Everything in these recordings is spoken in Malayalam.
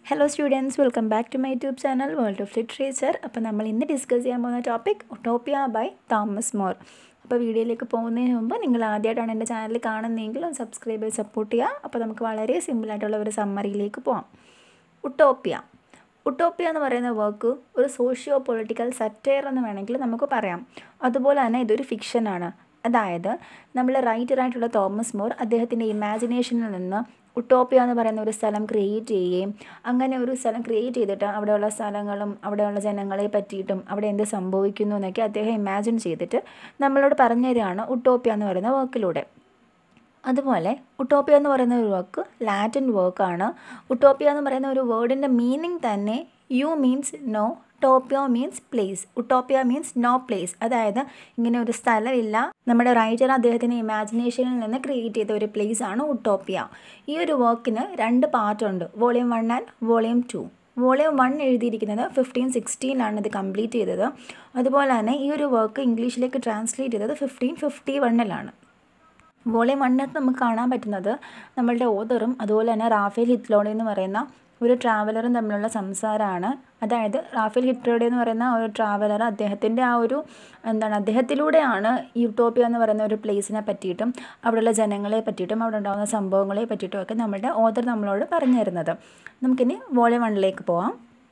hello students welcome back to my YouTube channel world of literature അപ്പോൾ നമ്മൾ ഇന്ന് ഡിസ്കസ് ചെയ്യാൻ പോകുന്ന topic Utopia by Thomas More അപ്പോൾ വീഡിയോയിലേക്ക് പോകുന്നതിന് മുമ്പ് നിങ്ങൾ ആദ്യമായിട്ടാണ് എൻ്റെ ചാനൽ കാണുന്നതെങ്കിൽ ഒന്ന് സബ്സ്ക്രൈബ് ചെയ്ത് സപ്പോർട്ട് ചെയ്യുക അപ്പോൾ നമുക്ക് വളരെ സിമ്പിളായിട്ടുള്ള ഒരു സമ്മറിയിലേക്ക് പോകാം ഉട്ടോപ്പിയ ഉട്ടോപ്പിയ എന്ന് പറയുന്ന വർക്ക് ഒരു സോഷ്യോ പൊളിറ്റിക്കൽ സറ്റയർ എന്ന് വേണമെങ്കിൽ നമുക്ക് പറയാം അതുപോലെ തന്നെ ഇതൊരു ഫിക്ഷനാണ് അതായത് നമ്മൾ റൈറ്ററായിട്ടുള്ള തോമസ് മോർ അദ്ദേഹത്തിൻ്റെ ഇമാജിനേഷനിൽ നിന്ന് ഉട്ടോപ്പിയ എന്ന് പറയുന്ന ഒരു സ്ഥലം ക്രിയേറ്റ് ചെയ്യുകയും അങ്ങനെ ഒരു സ്ഥലം ക്രിയേറ്റ് ചെയ്തിട്ട് അവിടെയുള്ള സ്ഥലങ്ങളും അവിടെയുള്ള ജനങ്ങളെ പറ്റിയിട്ടും അവിടെ എന്ത് സംഭവിക്കുന്നു എന്നൊക്കെ അദ്ദേഹം ഇമാജിൻ ചെയ്തിട്ട് നമ്മളോട് പറഞ്ഞു തരികയാണ് ഉട്ടോപ്പിയ എന്ന് പറയുന്ന വർക്കിലൂടെ അതുപോലെ ഉട്ടോപ്പിയ എന്ന് പറയുന്ന ഒരു വർക്ക് ലാറ്റിൻ വർക്കാണ് ഉട്ടോപ്പിയ എന്ന് പറയുന്ന ഒരു വേർഡിൻ്റെ മീനിങ് തന്നെ u means no topia means place Utopia means no place അതായത് ഇങ്ങനെ ഒരു സ്ഥലമില്ല നമ്മുടെ റൈറ്റർ അദ്ദേഹത്തിൻ്റെ ഇമാജിനേഷനിൽ നിന്ന് ക്രിയേറ്റ് ചെയ്ത ഒരു പ്ലേസ് ആണ് ഉട്ടോപ്പിയ ഈ ഒരു വർക്കിന് രണ്ട് പാർട്ടുണ്ട് volume one and volume two volume one എഴുതിയിരിക്കുന്നത് ഫിഫ്റ്റീൻ സിക്സ്റ്റീനിലാണ് ഇത് കംപ്ലീറ്റ് ചെയ്തത് അതുപോലെ തന്നെ ഈ ഒരു വർക്ക് ഇംഗ്ലീഷിലേക്ക് ട്രാൻസ്ലേറ്റ് ചെയ്തത് ഫിഫ്റ്റീൻ ഫിഫ്റ്റി വണ്ണിലാണ് വോളിയം വണ്ണിനകത്ത് നമുക്ക് കാണാൻ പറ്റുന്നത് നമ്മളുടെ ഓതറും അതുപോലെ തന്നെ റാഫേൽ ഹിറ്റ്ലോഡി എന്ന് പറയുന്ന ഒരു ട്രാവലറും തമ്മിലുള്ള സംസാരമാണ് അതായത് റാഫേൽ ഹിറ്റ്ലോഡി എന്ന് പറയുന്ന ഒരു ട്രാവലർ അദ്ദേഹത്തിൻ്റെ ആ ഒരു എന്താണ് അദ്ദേഹത്തിലൂടെയാണ് യൂട്ടോപ്പിയ എന്ന് പറയുന്ന ഒരു പ്ലേസിനെ പറ്റിയിട്ടും അവിടെയുള്ള ജനങ്ങളെ പറ്റിയിട്ടും അവിടെ ഉണ്ടാകുന്ന സംഭവങ്ങളെ പറ്റിയിട്ടും ഒക്കെ നമ്മുടെ ഓതർ നമ്മളോട് പറഞ്ഞു തരുന്നത് നമുക്കിനി വോളിയം വണ്ണിലേക്ക് പോവാം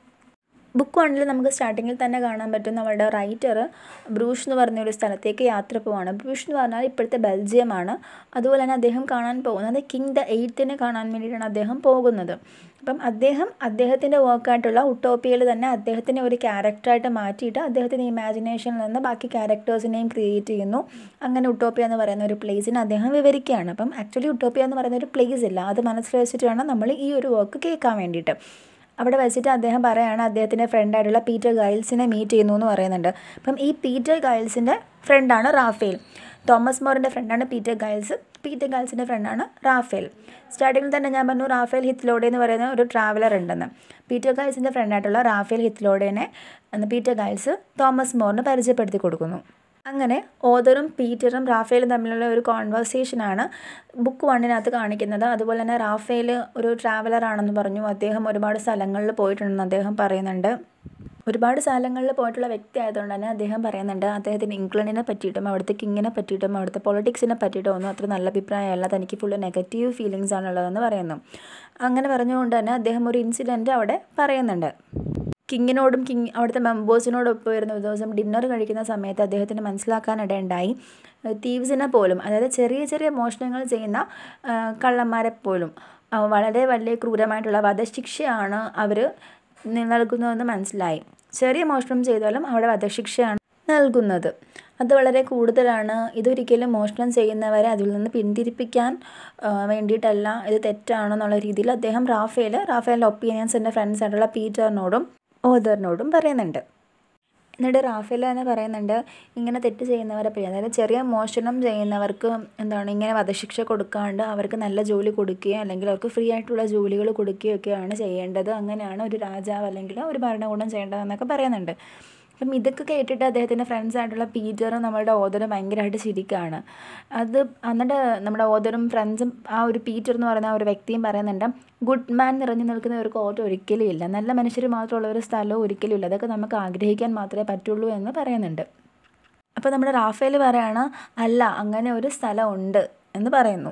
ബുക്ക് വണ്ണിൽ നമുക്ക് സ്റ്റാർട്ടിങ്ങിൽ തന്നെ കാണാൻ പറ്റും നമ്മുടെ റൈറ്റർ ബ്രൂഷ് എന്ന് പറഞ്ഞ ഒരു സ്ഥലത്തേക്ക് യാത്ര പോവാണ് ബ്രൂഷ് എന്ന് പറഞ്ഞാൽ ഇപ്പോഴത്തെ ബെൽജിയമാണ് അതുപോലെ തന്നെ അദ്ദേഹം കാണാൻ പോകുന്നത് കിങ് ദ എയ്ത്തിനെ കാണാൻ വേണ്ടിയിട്ടാണ് അദ്ദേഹം പോകുന്നത് അപ്പം അദ്ദേഹം അദ്ദേഹത്തിൻ്റെ വർക്കായിട്ടുള്ള ഉട്ടോപ്പിയയിൽ തന്നെ അദ്ദേഹത്തിനെ ഒരു ക്യാരക്ടറായിട്ട് മാറ്റിയിട്ട് അദ്ദേഹത്തിൻ്റെ ഇമാജിനേഷനിൽ നിന്ന് ബാക്കി ക്യാരക്ടേഴ്സിനെയും ക്രിയേറ്റ് ചെയ്യുന്നു അങ്ങനെ ഉട്ടോപ്പിയ എന്ന് പറയുന്ന ഒരു പ്ലേസിനെ അദ്ദേഹം വിവരിക്കുകയാണ് അപ്പം ആക്ച്വലി ഉട്ടോപ്പിയ എന്ന് പറയുന്ന ഒരു പ്ലേസ് ഇല്ല അത് മനസ്സിൽ വെച്ചിട്ട് വേണം നമ്മൾ ഈ ഒരു വർക്ക് കേൾക്കാൻ വേണ്ടിയിട്ട് അവിടെ വെച്ചിട്ട് അദ്ദേഹം പറയുകയാണ് അദ്ദേഹത്തിൻ്റെ ഫ്രണ്ടായിട്ടുള്ള പീറ്റർ ഗൈൽസിനെ മീറ്റ് ചെയ്യുന്നു എന്ന് പറയുന്നുണ്ട് അപ്പം ഈ പീറ്റർ ഗൈൽസിൻ്റെ ഫ്രണ്ടാണ് റാഫേൽ തോമസ് മോറിൻ്റെ ഫ്രണ്ടാണ് പീറ്റർ ഗൈൽസ് പീറ്റർ ഗൈൽസിൻ്റെ ഫ്രണ്ടാണ് റാഫേൽ സ്റ്റാർട്ടിങ്ങിൽ തന്നെ ഞാൻ പറഞ്ഞു റാഫേൽ ഹിത്ലോഡെ എന്ന് പറയുന്ന ഒരു ട്രാവലർ ഉണ്ടെന്ന് പീറ്റർ ഗൈൽസിൻ്റെ ഫ്രണ്ടായിട്ടുള്ള റാഫേൽ ഹിത്ലോഡേനെ പീറ്റർ ഗൈൽസ് തോമസ് മോറിന് പരിചയപ്പെടുത്തി കൊടുക്കുന്നു അങ്ങനെ ഓതറും പീറ്ററും റാഫേലും തമ്മിലുള്ള ഒരു കോൺവെർസേഷനാണ് ബുക്ക് വണ്ണിനകത്ത് കാണിക്കുന്നത് അതുപോലെ തന്നെ റാഫേൽ ഒരു ട്രാവലർ ആണെന്ന് പറഞ്ഞു അദ്ദേഹം ഒരുപാട് സ്ഥലങ്ങളിൽ പോയിട്ടുണ്ടെന്ന് അദ്ദേഹം പറയുന്നുണ്ട് ഒരുപാട് സ്ഥലങ്ങളിൽ പോയിട്ടുള്ള വ്യക്തി ആയതുകൊണ്ട് തന്നെ അദ്ദേഹം പറയുന്നുണ്ട് അദ്ദേഹത്തിന് ഇംഗ്ലണ്ടിനെ പറ്റിയിട്ടും അവിടുത്തെ കിങ്ങിനെ പറ്റിയിട്ടും അവിടുത്തെ പൊളിറ്റിക്സിനെ പറ്റിയിട്ടും ഒന്നും അത്ര നല്ല അഭിപ്രായമല്ല തനിക്ക് ഫുള്ള് നെഗറ്റീവ് ഫീലിങ്സ് ആണുള്ളതെന്ന് പറയുന്നു അങ്ങനെ പറഞ്ഞുകൊണ്ട് തന്നെ അദ്ദേഹം ഒരു ഇൻസിഡൻറ്റ് അവിടെ പറയുന്നുണ്ട് കിങ്ങിനോടും കിങ് അവിടുത്തെ മെമ്പേഴ്സിനോടൊപ്പം വരുന്ന ഒരു ദിവസം ഡിന്നർ കഴിക്കുന്ന സമയത്ത് അദ്ദേഹത്തിന് മനസ്സിലാക്കാനിടയുണ്ടായി തീവ്സിനെ പോലും അതായത് ചെറിയ ചെറിയ മോഷണങ്ങൾ ചെയ്യുന്ന കള്ളന്മാരെ പോലും വളരെ വലിയ ക്രൂരമായിട്ടുള്ള വധശിക്ഷയാണ് അവർ നൽകുന്നതെന്ന് മനസ്സിലായി ചെറിയ മോഷണം ചെയ്താലും അവിടെ വധശിക്ഷയാണ് നൽകുന്നത് അത് വളരെ കൂടുതലാണ് ഇതൊരിക്കലും മോഷണം ചെയ്യുന്നവരെ അതിൽ നിന്ന് പിന്തിരിപ്പിക്കാൻ വേണ്ടിയിട്ടല്ല ഇത് തെറ്റാണെന്നുള്ള രീതിയിൽ അദ്ദേഹം റാഫേൽ റാഫേലിൻ്റെ ഒപ്പീനിയൻസിൻ്റെ ഫ്രണ്ട്സ് ആയിട്ടുള്ള പീറ്ററിനോടും ഓദറിനോടും പറയുന്നുണ്ട് എന്നിട്ട് റാഫേൽ തന്നെ പറയുന്നുണ്ട് ഇങ്ങനെ തെറ്റ് ചെയ്യുന്നവരെ പറ്റി അതായത് ചെറിയ മോഷണം ചെയ്യുന്നവർക്ക് എന്താണ് ഇങ്ങനെ വധശിക്ഷ കൊടുക്കാണ്ട് അവർക്ക് നല്ല ജോലി കൊടുക്കുകയോ അല്ലെങ്കിൽ അവർക്ക് ഫ്രീ ആയിട്ടുള്ള ജോലികൾ കൊടുക്കുകയൊക്കെയാണ് ചെയ്യേണ്ടത് അങ്ങനെയാണ് ഒരു രാജാവ് അല്ലെങ്കിൽ ഒരു ഭരണകൂടം ചെയ്യേണ്ടതെന്നൊക്കെ പറയുന്നുണ്ട് അപ്പം ഇതൊക്കെ കേട്ടിട്ട് അദ്ദേഹത്തിൻ്റെ ഫ്രണ്ട്സ് ആയിട്ടുള്ള പീറ്ററും നമ്മളുടെ ഓദറും ഭയങ്കരമായിട്ട് ചിരിക്കുകയാണ് അത് എന്നിട്ട് നമ്മുടെ ഓദറും ഫ്രണ്ട്സും ആ ഒരു പീറ്റർ എന്ന് പറയുന്ന ഒരു വ്യക്തിയും പറയുന്നുണ്ട് ഗുഡ് മാൻ നിറഞ്ഞു നിൽക്കുന്ന ഒരു കോട്ട് ഒരിക്കലും ഇല്ല നല്ല മനുഷ്യർ മാത്രമുള്ള ഒരു സ്ഥലവും ഒരിക്കലും ഇല്ല അതൊക്കെ നമുക്ക് ആഗ്രഹിക്കാൻ മാത്രമേ പറ്റുള്ളൂ എന്ന് പറയുന്നുണ്ട് അപ്പോൾ നമ്മുടെ റാഫേൽ പറയാണ് അല്ല അങ്ങനെ ഒരു സ്ഥലം ഉണ്ട് എന്ന് പറയുന്നു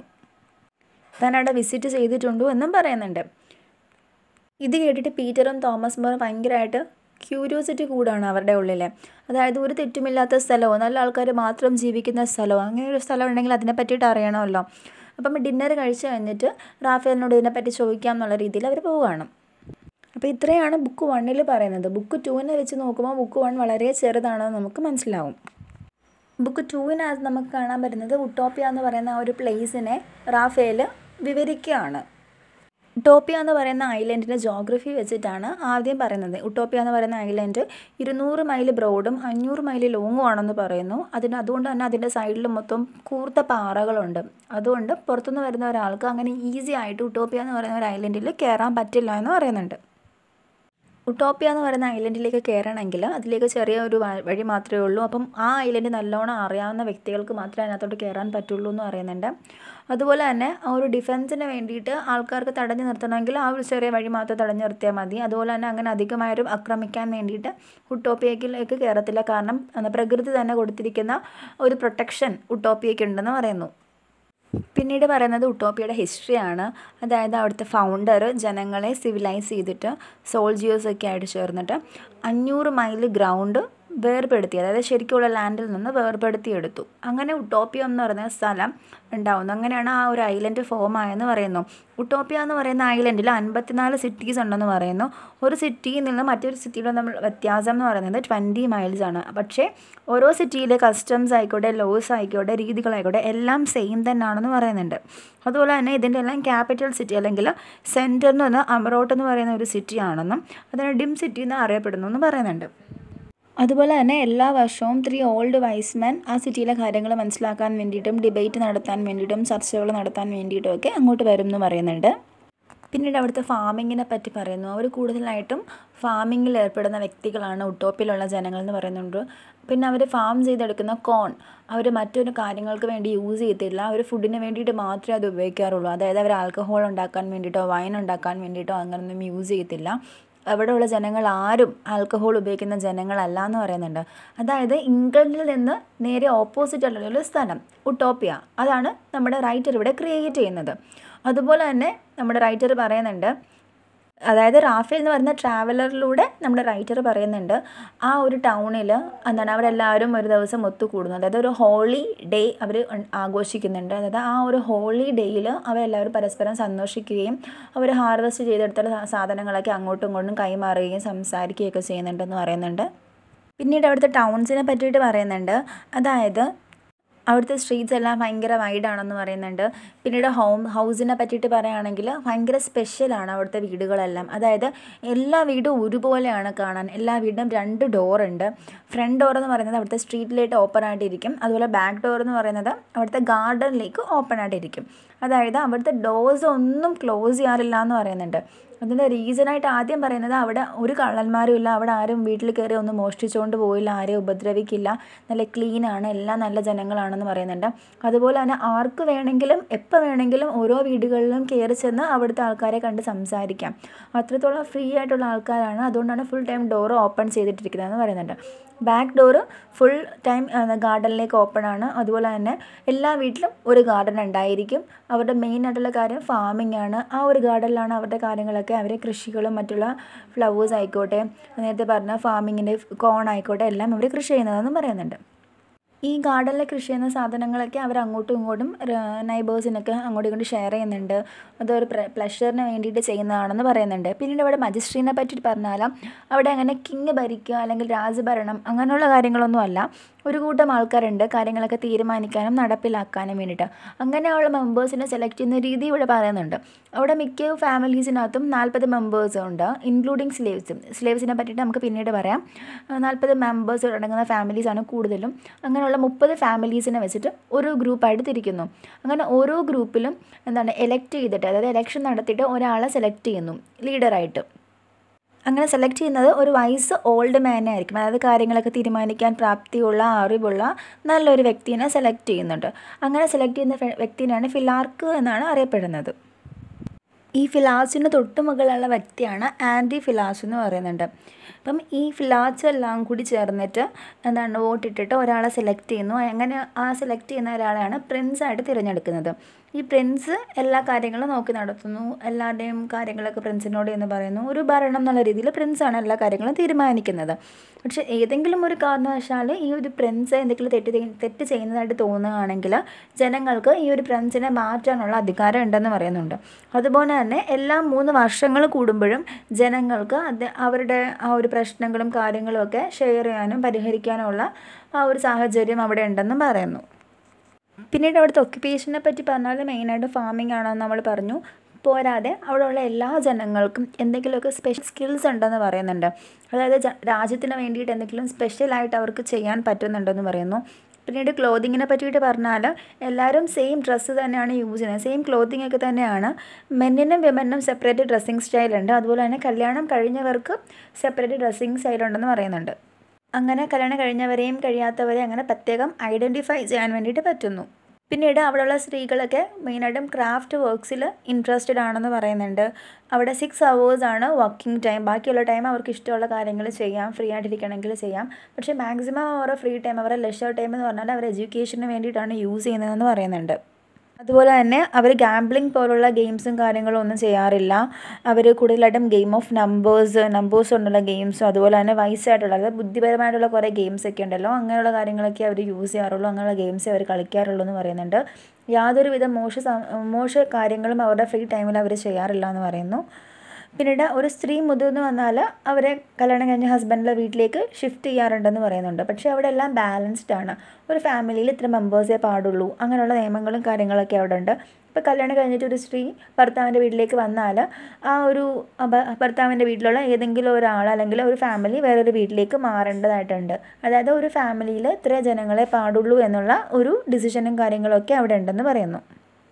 താൻ അവിടെ വിസിറ്റ് ചെയ്തിട്ടുണ്ടോ എന്നും പറയുന്നുണ്ട് ഇത് കേട്ടിട്ട് പീറ്ററും തോമസ് മോറും ഭയങ്കരമായിട്ട് ക്യൂരിയോസിറ്റി കൂടാണ് അവരുടെ ഉള്ളിൽ അതായത് ഒരു തെറ്റുമില്ലാത്ത സ്ഥലമോ നല്ല ആൾക്കാർ മാത്രം ജീവിക്കുന്ന സ്ഥലമോ അങ്ങനെ ഒരു സ്ഥലം ഉണ്ടെങ്കിൽ അതിനെ പറ്റിയിട്ട് അറിയണമല്ലോ അപ്പം ഡിന്നർ കഴിച്ച് കഴിഞ്ഞിട്ട് റാഫേലിനോട് ഇതിനെപ്പറ്റി ചോദിക്കാം എന്നുള്ള രീതിയിൽ അവർ പോവുകയാണ് അപ്പോൾ ഇത്രയാണ് ബുക്ക് വണ്ണിൽ പറയുന്നത് ബുക്ക് ടുവിനെ വെച്ച് നോക്കുമ്പോൾ ബുക്ക് വൺ വളരെ ചെറുതാണെന്ന് നമുക്ക് മനസ്സിലാവും ബുക്ക് ടുവിനകത്ത് നമുക്ക് കാണാൻ പറ്റുന്നത് ഉട്ടോപ്പിയ എന്ന് പറയുന്ന ഒരു പ്ലേസിനെ റാഫേൽ വിവരിക്കുകയാണ് ഉട്ടോപ്പിയ എന്ന് പറയുന്ന ഐലൻഡിൻ്റെ ജോഗ്രഫി വെച്ചിട്ടാണ് ആദ്യം പറയുന്നത് ഉട്ടോപ്പിയ എന്ന് പറയുന്ന ഐലൻഡ് ഇരുന്നൂറ് മൈൽ ബ്രോഡും അഞ്ഞൂറ് മൈൽ ലോങ്ങും ആണെന്ന് പറയുന്നു അതിന് അതുകൊണ്ട് തന്നെ അതിൻ്റെ സൈഡിൽ മൊത്തം കൂർത്ത പാറകളുണ്ട് അതുകൊണ്ട് പുറത്തുനിന്ന് വരുന്ന ഒരാൾക്ക് അങ്ങനെ ഈസി ആയിട്ട് ഉട്ടോപ്പിയ എന്ന് പറയുന്ന ഒരു ഐലൻഡിൽ കയറാൻ പറ്റില്ല എന്ന് പറയുന്നുണ്ട് ഉട്ടോപ്പിയ എന്ന് പറയുന്ന ഐലൻഡിലേക്ക് കയറണമെങ്കിൽ അതിലേക്ക് ചെറിയ ഒരു വഴി മാത്രമേ ഉള്ളൂ അപ്പം ആ ഐലൻഡ് നല്ലോണം അറിയാവുന്ന വ്യക്തികൾക്ക് മാത്രമേ അതിനകത്തോട്ട് കയറാൻ പറ്റുള്ളൂ എന്ന് പറയുന്നുണ്ട് അതുപോലെ തന്നെ ആ ഒരു ഡിഫൻസിന് വേണ്ടിയിട്ട് ആൾക്കാർക്ക് തടഞ്ഞു നിർത്തണമെങ്കിൽ ആ ഒരു ചെറിയ വഴി മാത്രം തടഞ്ഞു നിർത്തിയാൽ മതി അതുപോലെ തന്നെ അങ്ങനെ അധികമായൊരു ആക്രമിക്കാൻ വേണ്ടിയിട്ട് ഉട്ടോപ്പിയയിലേക്ക് കയറത്തില്ല കാരണം പ്രകൃതി തന്നെ കൊടുത്തിരിക്കുന്ന ഒരു പ്രൊട്ടക്ഷൻ ഉട്ടോപ്പിയയ്ക്ക് ഉണ്ടെന്ന് പറയുന്നു പിന്നീട് പറയുന്നത് ഉട്ടോപ്പിയയുടെ ഹിസ്റ്ററിയാണ് അതായത് അവിടുത്തെ ഫൗണ്ടർ ജനങ്ങളെ സിവിലൈസ് ചെയ്തിട്ട് സോൾജിയേഴ്സൊക്കെ ആയിട്ട് ചേർന്നിട്ട് അഞ്ഞൂറ് മൈൽ ഗ്രൗണ്ട് വേർപെടുത്തി അതായത് ശരിക്കുള്ള ലാൻഡിൽ നിന്ന് വേർപെടുത്തിയെടുത്തു അങ്ങനെ ഉട്ടോപ്പിയ എന്ന് പറയുന്ന സ്ഥലം ഉണ്ടാവുന്നു അങ്ങനെയാണ് ആ ഒരു ഐലൻഡ് ഫോം ആയെന്ന് പറയുന്നു ഉട്ടോപ്പിയ എന്ന് പറയുന്ന ഐലൻഡിൽ അൻപത്തിനാല് സിറ്റീസ് ഉണ്ടെന്ന് പറയുന്നു ഒരു സിറ്റിയിൽ നിന്ന് മറ്റൊരു സിറ്റിയുടെ നമ്മൾ വ്യത്യാസം എന്ന് പറയുന്നത് ട്വൻറ്റി മൈൽസ് ആണ് പക്ഷേ ഓരോ സിറ്റിയിലെ കസ്റ്റംസ് ആയിക്കോട്ടെ ലോസ് ആയിക്കോട്ടെ രീതികളായിക്കോട്ടെ എല്ലാം സെയിം തന്നെയാണെന്ന് പറയുന്നുണ്ട് അതുപോലെ തന്നെ ഇതിൻ്റെ എല്ലാം ക്യാപിറ്റൽ സിറ്റി അല്ലെങ്കിൽ സെൻറ്റർ എന്ന് പറഞ്ഞാൽ അമറോട്ട് എന്ന് പറയുന്ന ഒരു സിറ്റി ആണെന്നും അതിനെ ഡിം സിറ്റി എന്ന് അറിയപ്പെടുന്നു എന്ന് പറയുന്നുണ്ട് അതുപോലെ തന്നെ എല്ലാ വർഷവും ത്രീ ഓൾഡ് വൈസ്മെൻ ആ സിറ്റിയിലെ കാര്യങ്ങൾ മനസ്സിലാക്കാൻ വേണ്ടിയിട്ടും ഡിബേറ്റ് നടത്താൻ വേണ്ടിയിട്ടും ചർച്ചകൾ നടത്താൻ വേണ്ടിയിട്ടും ഒക്കെ അങ്ങോട്ട് വരും എന്ന് പറയുന്നുണ്ട് പിന്നീട് അവിടുത്തെ ഫാമിങ്ങിനെ പറ്റി പറയുന്നു അവർ കൂടുതലായിട്ടും ഫാമിങ്ങിൽ ഏർപ്പെടുന്ന വ്യക്തികളാണ് ഉട്ടോപ്പിലുള്ള ജനങ്ങൾ എന്ന് പറയുന്നുണ്ട് പിന്നെ അവർ ഫാം ചെയ്തെടുക്കുന്ന കോൺ അവർ മറ്റൊരു കാര്യങ്ങൾക്ക് വേണ്ടി യൂസ് ചെയ്യത്തില്ല അവർ ഫുഡിന് വേണ്ടിയിട്ട് മാത്രമേ അത് ഉപയോഗിക്കാറുള്ളൂ അതായത് അവർ ആൽക്കഹോൾ ഉണ്ടാക്കാൻ വേണ്ടിയിട്ടോ വൈൻ ഉണ്ടാക്കാൻ വേണ്ടിയിട്ടോ അങ്ങനെയൊന്നും യൂസ് ചെയ്യത്തില്ല അവിടെയുള്ള ജനങ്ങൾ ആരും ആൽക്കഹോൾ ഉപയോഗിക്കുന്ന ജനങ്ങളല്ല എന്ന് പറയുന്നുണ്ട് അതായത് ഇംഗ്ലണ്ടിൽ നിന്ന് നേരെ ഓപ്പോസിറ്റ് ഉള്ള ഒരു സ്ഥലം ഉട്ടോപ്പിയ അതാണ് നമ്മുടെ റൈറ്റർ ഇവിടെ ക്രിയേറ്റ് ചെയ്യുന്നത് അതുപോലെ തന്നെ നമ്മുടെ റൈറ്റർ പറയുന്നുണ്ട് അതായത് റാഫേൽ എന്ന് പറയുന്ന ട്രാവലറിലൂടെ നമ്മുടെ റൈറ്റർ പറയുന്നുണ്ട് ആ ഒരു ടൗണിൽ എന്താണ് അവരെല്ലാവരും ഒരു ദിവസം ഒത്തുകൂടുന്നു അതായത് ഒരു ഹോളി ഡേ അവർ ആഘോഷിക്കുന്നുണ്ട് അതായത് ആ ഒരു ഹോളി ഡേയിൽ അവരെല്ലാവരും പരസ്പരം സന്തോഷിക്കുകയും അവർ ഹാർവെസ്റ്റ് ചെയ്തെടുത്ത സാധനങ്ങളൊക്കെ അങ്ങോട്ടും ഇങ്ങോട്ടും കൈമാറുകയും സംസാരിക്കുകയൊക്കെ ചെയ്യുന്നുണ്ടെന്ന് പറയുന്നുണ്ട് പിന്നീട് അവിടുത്തെ ടൗൺസിനെ പറ്റിയിട്ട് പറയുന്നുണ്ട് അതായത് അവിടുത്തെ സ്ട്രീറ്റ്സ് എല്ലാം ഭയങ്കര വൈഡാണെന്ന് പറയുന്നുണ്ട് പിന്നീട് ഹോം ഹൗസിനെ പറ്റിയിട്ട് പറയുകയാണെങ്കിൽ ഭയങ്കര സ്പെഷ്യലാണ് അവിടുത്തെ വീടുകളെല്ലാം അതായത് എല്ലാ വീടും ഒരുപോലെയാണ് കാണാൻ എല്ലാ വീടും രണ്ട് ഡോറുണ്ട് ഫ്രണ്ട് ഡോർ എന്ന് പറയുന്നത് അവിടുത്തെ സ്ട്രീറ്റിലേക്ക് ഓപ്പൺ ആയിട്ടിരിക്കും അതുപോലെ ബാക്ക് ഡോർ എന്ന് പറയുന്നത് അവിടുത്തെ ഗാർഡനിലേക്ക് ഓപ്പൺ ആയിട്ടിരിക്കും അതായത് അവിടുത്തെ ഡോർസ് ഒന്നും ക്ലോസ് ചെയ്യാറില്ല എന്ന് പറയുന്നുണ്ട് അതിൻ്റെ റീസണായിട്ട് ആദ്യം പറയുന്നത് അവിടെ ഒരു കള്ളന്മാരും ഇല്ല അവിടെ ആരും വീട്ടിൽ കയറി ഒന്നും മോഷ്ടിച്ചുകൊണ്ട് പോയില്ല ആരെയും ഉപദ്രവിക്കില്ല നല്ല ക്ലീനാണ് എല്ലാം നല്ല ജനങ്ങളാണെന്ന് പറയുന്നുണ്ട് അതുപോലെ തന്നെ ആർക്ക് വേണമെങ്കിലും എപ്പോൾ വേണമെങ്കിലും ഓരോ വീടുകളിലും കയറി ചെന്ന് അവിടുത്തെ ആൾക്കാരെ കണ്ട് സംസാരിക്കാം അത്രത്തോളം ഫ്രീ ആയിട്ടുള്ള ആൾക്കാരാണ് അതുകൊണ്ടാണ് ഫുൾ ടൈം ഡോർ ഓപ്പൺ ചെയ്തിട്ടിരിക്കുന്നതെന്ന് പറയുന്നുണ്ട് ബാക്ക് ഡോറ് ഫുൾ ടൈം ഗാർഡനിലേക്ക് ഓപ്പൺ ആണ് അതുപോലെ തന്നെ എല്ലാ വീട്ടിലും ഒരു ഗാർഡൻ ഉണ്ടായിരിക്കും അവരുടെ മെയിൻ ആയിട്ടുള്ള കാര്യം ഫാമിംഗ് ആണ് ആ ഒരു ഗാർഡനിലാണ് അവരുടെ കാര്യങ്ങളൊക്കെ അവർ കൃഷികളും മറ്റുള്ള ഫ്ലവേഴ്സ് ആയിക്കോട്ടെ നേരത്തെ പറഞ്ഞ ഫാമിങ്ങിൻ്റെ കോൺ ആയിക്കോട്ടെ എല്ലാം അവർ കൃഷി ചെയ്യുന്നതെന്ന് പറയുന്നുണ്ട് ഈ ഗാർഡനിൽ കൃഷി ചെയ്യുന്ന സാധനങ്ങളൊക്കെ അവർ അങ്ങോട്ടും ഇങ്ങോട്ടും നൈബേഴ്സിനൊക്കെ അങ്ങോട്ടും ഇങ്ങോട്ടും ഷെയർ ചെയ്യുന്നുണ്ട് അതൊരു പ്ലഷറിന് വേണ്ടിയിട്ട് ചെയ്യുന്നതാണെന്ന് പറയുന്നുണ്ട് പിന്നീട് അവിടെ മജിസ്ട്രീനെ പറ്റിയിട്ട് പറഞ്ഞാൽ അവിടെ അങ്ങനെ കിങ് ഭരിക്കുക അല്ലെങ്കിൽ രാജഭരണം അങ്ങനെയുള്ള കാര്യങ്ങളൊന്നും അല്ല ഒരു കൂട്ടം ആൾക്കാരുണ്ട് കാര്യങ്ങളൊക്കെ തീരുമാനിക്കാനും നടപ്പിലാക്കാനും വേണ്ടിയിട്ട് അങ്ങനെയുള്ള മെമ്പേഴ്സിനെ സെലക്ട് ചെയ്യുന്ന രീതി ഇവിടെ പറയുന്നുണ്ട് അവിടെ മിക്ക ഫാമിലീസിനകത്തും നാൽപ്പത് മെമ്പേഴ്സ് ഉണ്ട് ഇൻക്ലൂഡിങ് സ്ലേവ്സും സ്ലേവ്സിനെ പറ്റിയിട്ട് നമുക്ക് പിന്നീട് പറയാം നാൽപ്പത് മെമ്പേഴ്സ് അടങ്ങുന്ന ഫാമിലീസാണ് കൂടുതലും അങ്ങനെയുള്ള മുപ്പത് ഫാമിലീസിനെ വെച്ചിട്ട് ഒരു ഗ്രൂപ്പായിട്ട് തിരിക്കുന്നു അങ്ങനെ ഓരോ ഗ്രൂപ്പിലും എന്താണ് എലക്ട് ചെയ്തിട്ട് അതായത് ഇലക്ഷൻ നടത്തിയിട്ട് ഒരാളെ സെലക്ട് ചെയ്യുന്നു ലീഡറായിട്ട് അങ്ങനെ സെലക്ട് ചെയ്യുന്നത് ഒരു വയസ്സ് ഓൾഡ് മാനെ ആയിരിക്കും അതായത് കാര്യങ്ങളൊക്കെ തീരുമാനിക്കാൻ പ്രാപ്തിയുള്ള അറിവുള്ള നല്ലൊരു വ്യക്തിനെ സെലക്ട് ചെയ്യുന്നുണ്ട് അങ്ങനെ സെലക്ട് ചെയ്യുന്ന വ്യക്തിനാണ് ഫിലാർക്ക് എന്നാണ് അറിയപ്പെടുന്നത് ഈ ഫിലാസിന് തൊട്ട് മുകളിലുള്ള വ്യക്തിയാണ് ആൻറ്റി ഫിലാസ് എന്ന് പറയുന്നുണ്ട് അപ്പം ഈ ഫിലാസ് എല്ലാം കൂടി ചേർന്നിട്ട് എന്താണ് വോട്ടിട്ടിട്ട് ഒരാളെ സെലക്ട് ചെയ്യുന്നു അങ്ങനെ ആ സെലക്ട് ചെയ്യുന്ന ഒരാളെയാണ് പ്രിൻസായിട്ട് തിരഞ്ഞെടുക്കുന്നത് ഈ പ്രിൻസ് എല്ലാ കാര്യങ്ങളും നോക്കി നടത്തുന്നു എല്ലാവരുടെയും കാര്യങ്ങളൊക്കെ പ്രിൻസിനോട് എന്ന് പറയുന്നു ഒരു ഭരണം എന്നുള്ള രീതിയിൽ പ്രിൻസാണ് എല്ലാ കാര്യങ്ങളും തീരുമാനിക്കുന്നത് പക്ഷേ ഏതെങ്കിലും ഒരു കാരണവശാൽ ഈ ഒരു പ്രിൻസ് എന്തെങ്കിലും തെറ്റ് തെറ്റ് ചെയ്യുന്നതായിട്ട് തോന്നുകയാണെങ്കിൽ ജനങ്ങൾക്ക് ഈ ഒരു പ്രിൻസിനെ മാറ്റാനുള്ള അധികാരം ഉണ്ടെന്ന് പറയുന്നുണ്ട് അതുപോലെ തന്നെ എല്ലാ മൂന്ന് വർഷങ്ങൾ കൂടുമ്പോഴും ജനങ്ങൾക്ക് അത് അവരുടെ ആ ഒരു പ്രശ്നങ്ങളും കാര്യങ്ങളും ഒക്കെ ഷെയർ ചെയ്യാനും പരിഹരിക്കാനുമുള്ള ആ ഒരു സാഹചര്യം അവിടെ ഉണ്ടെന്നും പറയുന്നു പിന്നീട് അവിടുത്തെ ഒക്യുപ്പേഷനെ പറ്റി പറഞ്ഞാൽ മെയിനായിട്ട് ഫാമിംഗ് ആണെന്ന് നമ്മൾ പറഞ്ഞു പോരാതെ അവിടെയുള്ള എല്ലാ ജനങ്ങൾക്കും എന്തെങ്കിലുമൊക്കെ സ്പെഷ്യൽ സ്കിൽസ് ഉണ്ടെന്ന് പറയുന്നുണ്ട് അതായത് രാജ്യത്തിന് വേണ്ടിയിട്ട് എന്തെങ്കിലും സ്പെഷ്യലായിട്ട് അവർക്ക് ചെയ്യാൻ പറ്റുന്നുണ്ടെന്ന് പറയുന്നു പിന്നീട് ക്ലോത്തിങ്ങിനെ പറ്റിയിട്ട് പറഞ്ഞാൽ എല്ലാവരും സെയിം ഡ്രസ്സ് തന്നെയാണ് യൂസ് ചെയ്യുന്നത് സെയിം ക്ലോത്തിങ് ഒക്കെ തന്നെയാണ് മെന്നിനും വിമനും സെപ്പറേറ്റ് ഡ്രസ്സിങ് സ്റ്റൈലുണ്ട് അതുപോലെ തന്നെ കല്യാണം കഴിഞ്ഞവർക്ക് സെപ്പറേറ്റ് ഡ്രസ്സിങ് സ്റ്റൈലുണ്ടെന്ന് പറയുന്നുണ്ട് അങ്ങനെ കല്യാണം കഴിഞ്ഞവരെയും കഴിയാത്തവരെയും അങ്ങനെ പ്രത്യേകം ഐഡൻറ്റിഫൈ ചെയ്യാൻ വേണ്ടിയിട്ട് പറ്റുന്നു പിന്നീട് അവിടെയുള്ള സ്ത്രീകളൊക്കെ മെയിനായിട്ടും ക്രാഫ്റ്റ് വർക്ക്സിൽ ഇൻട്രസ്റ്റഡ് ആണെന്ന് പറയുന്നുണ്ട് അവിടെ സിക്സ് ആണ് വർക്കിംഗ് ടൈം ബാക്കിയുള്ള ടൈം അവർക്ക് ഇഷ്ടമുള്ള കാര്യങ്ങൾ ചെയ്യാം ഫ്രീ ആയിട്ടിരിക്കണമെങ്കിൽ ചെയ്യാം പക്ഷേ മാക്സിമം അവരുടെ ഫ്രീ ടൈം അവരുടെ ലെഷർ ടൈം എന്ന് പറഞ്ഞാൽ അവർ എഡ്യൂക്കേഷന് വേണ്ടിയിട്ടാണ് യൂസ് ചെയ്യുന്നതെന്ന് പറയുന്നുണ്ട് അതുപോലെ തന്നെ അവർ ഗാംബ്ലിംഗ് പോലുള്ള ഗെയിംസും കാര്യങ്ങളും ഒന്നും ചെയ്യാറില്ല അവർ കൂടുതലായിട്ടും ഗെയിം ഓഫ് നമ്പേഴ്സ് നമ്പേഴ്സ് കൊണ്ടുള്ള ഗെയിംസും അതുപോലെ തന്നെ വയസ്സായിട്ടുള്ള അതായത് ബുദ്ധിപരമായിട്ടുള്ള കുറേ ഗെയിംസ് ഒക്കെ ഉണ്ടല്ലോ അങ്ങനെയുള്ള കാര്യങ്ങളൊക്കെ അവർ യൂസ് ചെയ്യാറുള്ളൂ അങ്ങനെയുള്ള ഗെയിംസ് അവർ കളിക്കാറുള്ളൂ എന്ന് പറയുന്നുണ്ട് യാതൊരുവിധ മോശ മോശ കാര്യങ്ങളും അവരുടെ ഫ്രീ ടൈമിൽ അവർ ചെയ്യാറില്ല എന്ന് പറയുന്നു പിന്നീട് ഒരു സ്ത്രീ മുതിർന്നു വന്നാൽ അവരെ കല്യാണം കഴിഞ്ഞ ഹസ്ബൻഡിൻ്റെ വീട്ടിലേക്ക് ഷിഫ്റ്റ് ചെയ്യാറുണ്ടെന്ന് പറയുന്നുണ്ട് പക്ഷേ അവിടെ എല്ലാം ബാലൻസ്ഡ് ആണ് ഒരു ഫാമിലിയിൽ ഇത്ര മെമ്പേഴ്സേ പാടുള്ളൂ അങ്ങനെയുള്ള നിയമങ്ങളും കാര്യങ്ങളൊക്കെ അവിടെ ഉണ്ട് ഇപ്പോൾ കല്യാണം കഴിഞ്ഞിട്ട് ഒരു സ്ത്രീ ഭർത്താവിൻ്റെ വീട്ടിലേക്ക് വന്നാൽ ആ ഒരു ഭർത്താവിൻ്റെ വീട്ടിലുള്ള ഏതെങ്കിലും ഒരാൾ അല്ലെങ്കിൽ ഒരു ഫാമിലി വേറൊരു വീട്ടിലേക്ക് മാറേണ്ടതായിട്ടുണ്ട് അതായത് ഒരു ഫാമിലിയിൽ ഇത്ര ജനങ്ങളെ പാടുള്ളൂ എന്നുള്ള ഒരു ഡിസിഷനും കാര്യങ്ങളൊക്കെ അവിടെ ഉണ്ടെന്ന് പറയുന്നു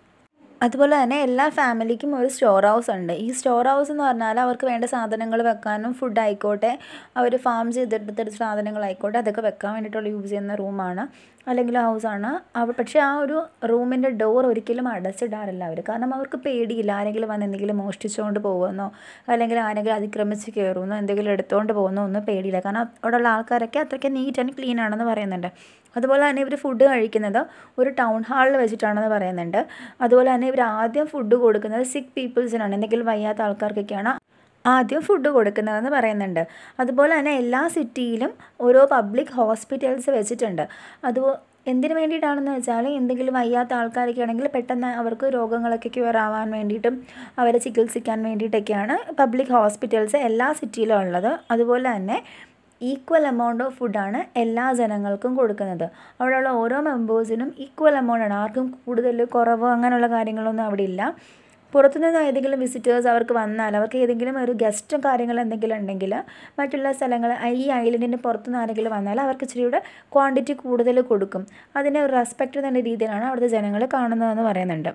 അതുപോലെ തന്നെ എല്ലാ ഫാമിലിക്കും ഒരു സ്റ്റോർ ഹൗസ് ഉണ്ട് ഈ സ്റ്റോർ ഹൗസ് എന്ന് പറഞ്ഞാൽ അവർക്ക് വേണ്ട സാധനങ്ങൾ വെക്കാനും ഫുഡ് ആയിക്കോട്ടെ അവർ ഫാം ചെയ്തെടുത്തെടുത്ത സാധനങ്ങളായിക്കോട്ടെ അതൊക്കെ വെക്കാൻ വേണ്ടിയിട്ടുള്ള യൂസ് ചെയ്യുന്ന റൂമാണ് അല്ലെങ്കിൽ ഹൗസാണ് അവ പക്ഷേ ആ ഒരു റൂമിൻ്റെ ഡോർ ഒരിക്കലും അടച്ചിടാറില്ല അവർ കാരണം അവർക്ക് പേടിയില്ല ആരെങ്കിലും വന്ന് എന്തെങ്കിലും മോഷ്ടിച്ചുകൊണ്ട് പോകുമെന്നോ അല്ലെങ്കിൽ ആരെങ്കിലും അതിക്രമിച്ച് കയറുമെന്നോ എന്തെങ്കിലും എടുത്തുകൊണ്ട് പോകുന്നോ ഒന്നും പേടിയില്ല കാരണം അവിടെയുള്ള ആൾക്കാരൊക്കെ അത്രയ്ക്ക് നീറ്റ് ആൻഡ് ക്ലീൻ ആണെന്ന് പറയുന്നുണ്ട് അതുപോലെ തന്നെ ഇവർ ഫുഡ് കഴിക്കുന്നത് ഒരു ടൗൺ ഹാളിൽ വെച്ചിട്ടാണെന്ന് പറയുന്നുണ്ട് അതുപോലെ തന്നെ ഇവർ ആദ്യം ഫുഡ് കൊടുക്കുന്നത് സിക്ക് പീപ്പിൾസിനാണ് എന്തെങ്കിലും വയ്യാത്ത ആൾക്കാർക്കൊക്കെയാണ് ആദ്യം ഫുഡ് കൊടുക്കുന്നതെന്ന് പറയുന്നുണ്ട് അതുപോലെ തന്നെ എല്ലാ സിറ്റിയിലും ഓരോ പബ്ലിക് ഹോസ്പിറ്റൽസ് വെച്ചിട്ടുണ്ട് അത് എന്തിനു വേണ്ടിയിട്ടാണെന്ന് വെച്ചാൽ എന്തെങ്കിലും വയ്യാത്ത ആൾക്കാരൊക്കെ ആണെങ്കിൽ പെട്ടെന്ന് അവർക്ക് രോഗങ്ങളൊക്കെ ക്യൂർ ആവാൻ വേണ്ടിയിട്ടും അവരെ ചികിത്സിക്കാൻ വേണ്ടിയിട്ടൊക്കെയാണ് പബ്ലിക് ഹോസ്പിറ്റൽസ് എല്ലാ സിറ്റിയിലും ഉള്ളത് അതുപോലെ തന്നെ ഈക്വൽ എമൗണ്ട് ഓഫ് ഫുഡാണ് എല്ലാ ജനങ്ങൾക്കും കൊടുക്കുന്നത് അവിടെയുള്ള ഓരോ മെമ്പേഴ്സിനും ഈക്വൽ എമൗണ്ട് ആണ് ആർക്കും കൂടുതൽ കുറവ് അങ്ങനെയുള്ള കാര്യങ്ങളൊന്നും അവിടെ ഇല്ല പുറത്തുനിന്ന് ഏതെങ്കിലും വിസിറ്റേഴ്സ് അവർക്ക് വന്നാൽ അവർക്ക് ഏതെങ്കിലും ഒരു ഗസ്റ്റും കാര്യങ്ങൾ എന്തെങ്കിലും ഉണ്ടെങ്കിൽ മറ്റുള്ള സ്ഥലങ്ങൾ ഈ ഐലൻഡിൻ്റെ പുറത്തുനിന്ന് ആരെങ്കിലും വന്നാൽ അവർക്ക് ഇച്ചിരിയുടെ ക്വാണ്ടിറ്റി കൂടുതൽ കൊടുക്കും അതിനെ ഒരു റെസ്പെക്റ്റ് എന്ന രീതിയിലാണ് അവിടുത്തെ ജനങ്ങൾ കാണുന്നതെന്ന് പറയുന്നുണ്ട്